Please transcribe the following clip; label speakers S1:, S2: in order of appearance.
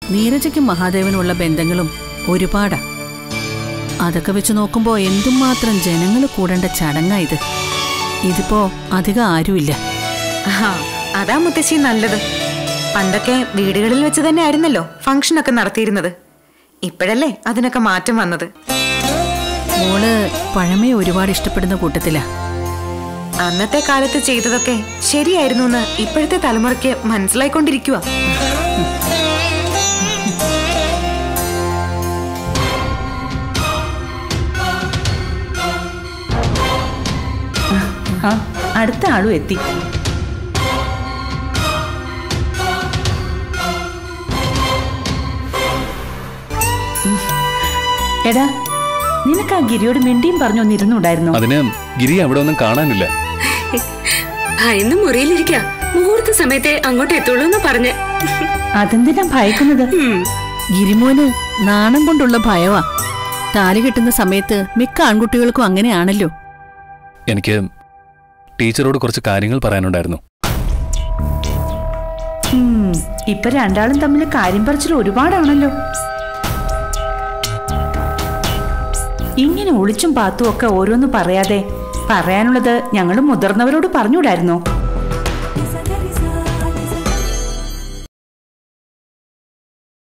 S1: നീരജയ്ക്കും മഹാദേവനുമുള്ള ബന്ധങ്ങളും ഒരുപാടാ അതൊക്കെ വെച്ച് നോക്കുമ്പോ എന്തുമാത്രം ജനങ്ങൾ കൂടേണ്ട ചടങ്ങാ ഇത് ഇതിപ്പോ അധികം ആരുമില്ല
S2: ആ, അതാ മുത്തശ്ശി നല്ലത് പണ്ടൊക്കെ വീടുകളിൽ വെച്ച് തന്നെ ആയിരുന്നല്ലോ ഫംഗ്ഷൻ ഒക്കെ നടത്തിയിരുന്നത് ഇപ്പോഴല്ലേ അതിനൊക്കെ മാറ്റം വന്നത്
S1: മോള് പഴമയെ ഒരുപാട് ഇഷ്ടപ്പെടുന്ന കൂട്ടത്തിലാ
S2: അന്നത്തെ കാലത്ത് ചെയ്തതൊക്കെ ശരിയായിരുന്നു എന്ന് ഇപ്പോഴത്തെ തലമുറയ്ക്ക് മനസ്സിലായിക്കൊണ്ടിരിക്കുക
S3: ആ അടുത്ത ആളും എത്തി ഉം. എടാ നിനക്ക് ആ ഗിരിയോട് മിണ്ടിയും പറഞ്ഞൊന്നിരുന്നുണ്ടായിരുന്നോ
S4: അതിന് ഗിരി അവിടെ ഒന്നും കാണാനില്ല
S5: ഭയന്ന് മുറിയിലിരിക്ക മുഹൂർത്ത സമയത്തെ അങ്ങോട്ട് എത്തുള്ളൂ എന്ന് പറഞ്ഞ്
S3: അതെന്തിനാ ഭയക്കുന്നത്
S5: ഉം.
S1: ഗിരിമോന് നാണം കൊണ്ടുള്ള ഭയവാ താലി കെട്ടുന്ന സമയത്ത് മിക്ക ആൺകുട്ടികൾക്കും അങ്ങനെയാണല്ലോ
S4: എനിക്ക് ടീച്ചറോട് കുറച്ച് കാര്യങ്ങൾ പറയാനുണ്ടായിരുന്നു
S3: ഉം, ഇപ്പൊ രണ്ടാളും തമ്മിൽ കാര്യം പറിച്ചിൽ ഒരുപാടാണല്ലോ ഇങ്ങനെ ഒളിച്ചും പാത്തും ഒക്കെ ഓരോന്ന് പറയാതെ പറയാനുള്ളത് ഞങ്ങൾ മുതിർന്നവരോട് പറഞ്ഞുകൂടായിരുന്നോ